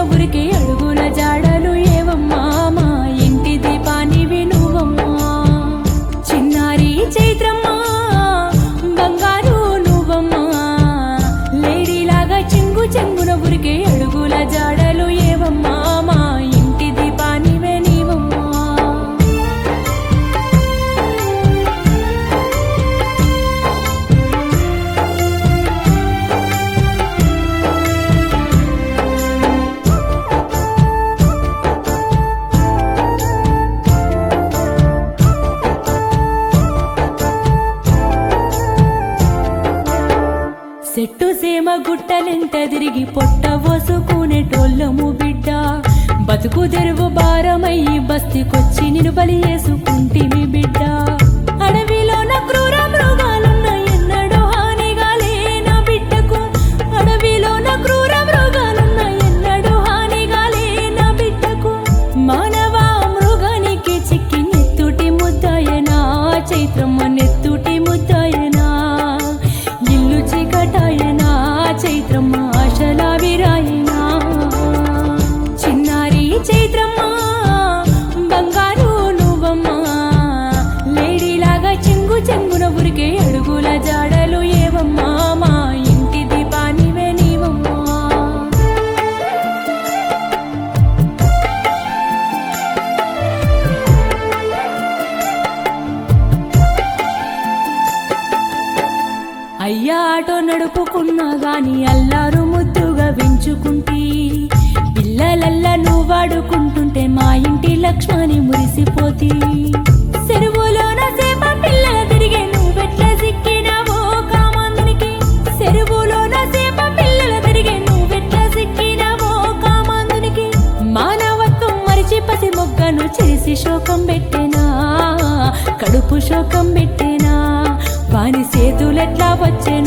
ఉరికి అడుగుల జాడలు ఏవమ్మా మా ఇంటి దీపానివి నువ్వమ్మా చిన్నారి చైత్రమ్మా బంగారు నువ్వమ్మా లేడీలాగా చెంగు చెంగున ఉరికే అడుగుల జాడలు ఏవమ్మా మా ఇంటి దీపానివే నీవమ్మా చెట్టు సీమ గుట్టలెంట తిరిగి పొట్ట పోసుకునేటోళ్ళము బిడ్డ బతుకు తెరువు భారమయ్యి బస్తికొచ్చి నిన్ను బలి చేసుకుంటివి బిడ్డ అడవిలోన క్రూర మృగాలున్న ఎన్నడో హానిగా లేనా బిడ్డకు అడవిలోన క్రూర మృగాలున్న ఎన్నడో హానిగా లేనా బిడ్డకు మానవ మృగానికి చిక్కి నెత్తుటి ముద్దాయనా చైత్రమ్మ నెత్తుటి ముద్దాయనా ఇల్లు చీకటాయనా చైత్రమ్మ ఆశల విరాయనా చిన్నారి చైత్రమ్మ బంగారు నువ్వమ్మా లేడీలాగా చెంగు చెంగున ఉరికే అడుగుల జాడలు ఏవమ్మా మా ఇంటి దీపానివే నీవమ్మా అయ్యా ఆటో నడుపుకున్నా గాని అల్లారు ముద్దుగా పెంచుకుంటీ పిల్లలల్లా నువ్వు వాడుకుంటుంటే మా ఇంటి లక్ష్మణి మురిసిపోతి చెరువులోన సేప పిల్లల తిరిగే నువ్వెట్లా సిక్కినావో కామాందునికి చెరువులోన సేప పిల్లల తిరిగే నువ్వెట్లా సిక్కినావో కామాందునికి మానవత్వం మరిచి పసి మొగ్గను చేసి శోకం పెట్టేనా కడుపు శోకం పెట్టేనా వాని చేతులెట్లా వచ్చేనా